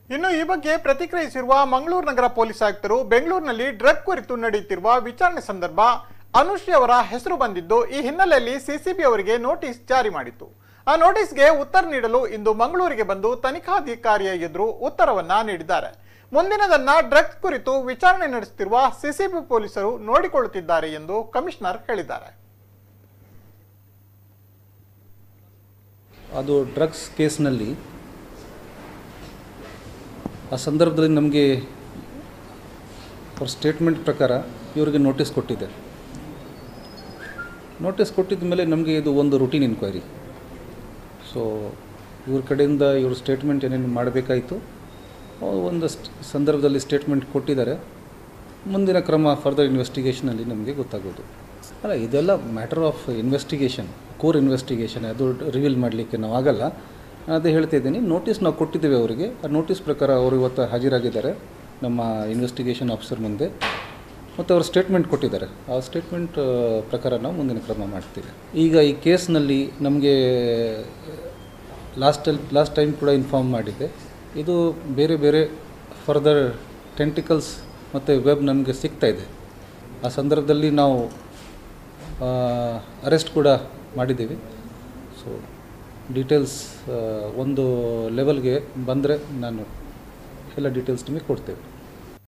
ಇನ್ನು ಈ ಬಗ್ಗೆ ಪ್ರತಿಕ್ರಿಯಿಸಿರುವ ಮಂಗಳೂರು ನಗರ ಪೊಲೀಸ್ ಆಯುಕ್ತರು ಬೆಂಗಳೂರಿನಲ್ಲಿ ಡ್ರಗ್ ಕುರಿತು ನಡೆಯುತ್ತಿರುವ ವಿಚಾರಣೆ ಸಂದರ್ಭ ಅನುಶ್ರೀ ಅವರ ಹೆಸರು ಬಂದಿದ್ದು ಈ ಹಿನ್ನೆಲೆಯಲ್ಲಿ ಸಿಸಿಬಿ ಅವರಿಗೆ ನೋಟಿಸ್ ಜಾರಿ ಮಾಡಿತ್ತು ಆ ನೋಟಿಸ್ಗೆ ಉತ್ತರ ನೀಡಲು ಇಂದು ಮಂಗಳೂರಿಗೆ ಬಂದು ತನಿಖಾಧಿಕಾರಿಯ ಎದುರು ಉತ್ತರವನ್ನ ನೀಡಿದ್ದಾರೆ ಮುಂದಿನದನ್ನ ಡ್ರಗ್ಸ್ ಕುರಿತು ವಿಚಾರಣೆ ನಡೆಸುತ್ತಿರುವ ಸಿಸಿಬಿ ಪೊಲೀಸರು ನೋಡಿಕೊಳ್ಳುತ್ತಿದ್ದಾರೆ ಎಂದು ಕಮಿಷನರ್ ಹೇಳಿದ್ದಾರೆ ಅದು ಡ್ರಗ್ಸ್ ಕೇಸ್ನಲ್ಲಿ ಆ ಸಂದರ್ಭದಲ್ಲಿ ನಮಗೆ ಅವ್ರ ಸ್ಟೇಟ್ಮೆಂಟ್ ಪ್ರಕಾರ ಇವರಿಗೆ ನೋಟಿಸ್ ಕೊಟ್ಟಿದೆ ನೋಟಿಸ್ ಕೊಟ್ಟಿದ್ದ ಮೇಲೆ ನಮಗೆ ಇದು ಒಂದು ರುಟೀನ್ ಇನ್ಕ್ವೈರಿ ಸೊ ಇವ್ರ ಕಡೆಯಿಂದ ಇವ್ರ ಸ್ಟೇಟ್ಮೆಂಟ್ ಏನೇನು ಮಾಡಬೇಕಾಯಿತು ಒಂದು ಸ್ಟ್- ಸಂದರ್ಭದಲ್ಲಿ ಸ್ಟೇಟ್ಮೆಂಟ್ ಕೊಟ್ಟಿದ್ದಾರೆ ಮುಂದಿನ ಕ್ರಮ ಫರ್ದರ್ ಇನ್ವೆಸ್ಟಿಗೇಷನಲ್ಲಿ ನಮಗೆ ಗೊತ್ತಾಗೋದು ಅಲ್ಲ ಇದೆಲ್ಲ matter of investigation core investigation ಅದು ರಿವೀಲ್ ಮಾಡಲಿಕ್ಕೆ ನಾವು ಆಗಲ್ಲ ಅದೇ ಹೇಳ್ತಾ ಇದ್ದೀನಿ ನೋಟಿಸ್ ನಾವು ಕೊಟ್ಟಿದ್ದೇವೆ ಅವರಿಗೆ ಆ ನೋಟಿಸ್ ಪ್ರಕಾರ ಅವರು ಇವತ್ತು ಹಾಜರಾಗಿದ್ದಾರೆ ನಮ್ಮ ಇನ್ವೆಸ್ಟಿಗೇಷನ್ ಆಫೀಸರ್ ಮುಂದೆ ಮತ್ತು ಅವರು ಸ್ಟೇಟ್ಮೆಂಟ್ ಕೊಟ್ಟಿದ್ದಾರೆ ಆ ಸ್ಟೇಟ್ಮೆಂಟ್ ಪ್ರಕಾರ ನಾವು ಮುಂದಿನ ಕ್ರಮ ಮಾಡ್ತೀವಿ ಈಗ ಈ ಕೇಸ್ನಲ್ಲಿ ನಮಗೆ ಲಾಸ್ಟಲ್ಲಿ ಲಾಸ್ಟ್ ಟೈಮ್ ಕೂಡ ಇನ್ಫಾರ್ಮ್ ಮಾಡಿದ್ದೆ ಇದು ಬೇರೆ ಬೇರೆ ಫರ್ದರ್ ಟೆಂಟಿಕಲ್ಸ್ ಮತ್ತು ವೆಬ್ ನಮಗೆ ಸಿಗ್ತಾ ಇದೆ ಆ ಸಂದರ್ಭದಲ್ಲಿ ನಾವು ಅರೆಸ್ಟ್ ಕೂಡ ಮಾಡಿದ್ದೀವಿ ಸೊ ಡೀಟೇಲ್ಸ್ ಒಂದು ಲೆವೆಲ್ಗೆ ಬಂದರೆ ನಾನು ಎಲ್ಲ ಡೀಟೇಲ್ಸ್ ನಿಮಗೆ ಕೊಡ್ತೇವೆ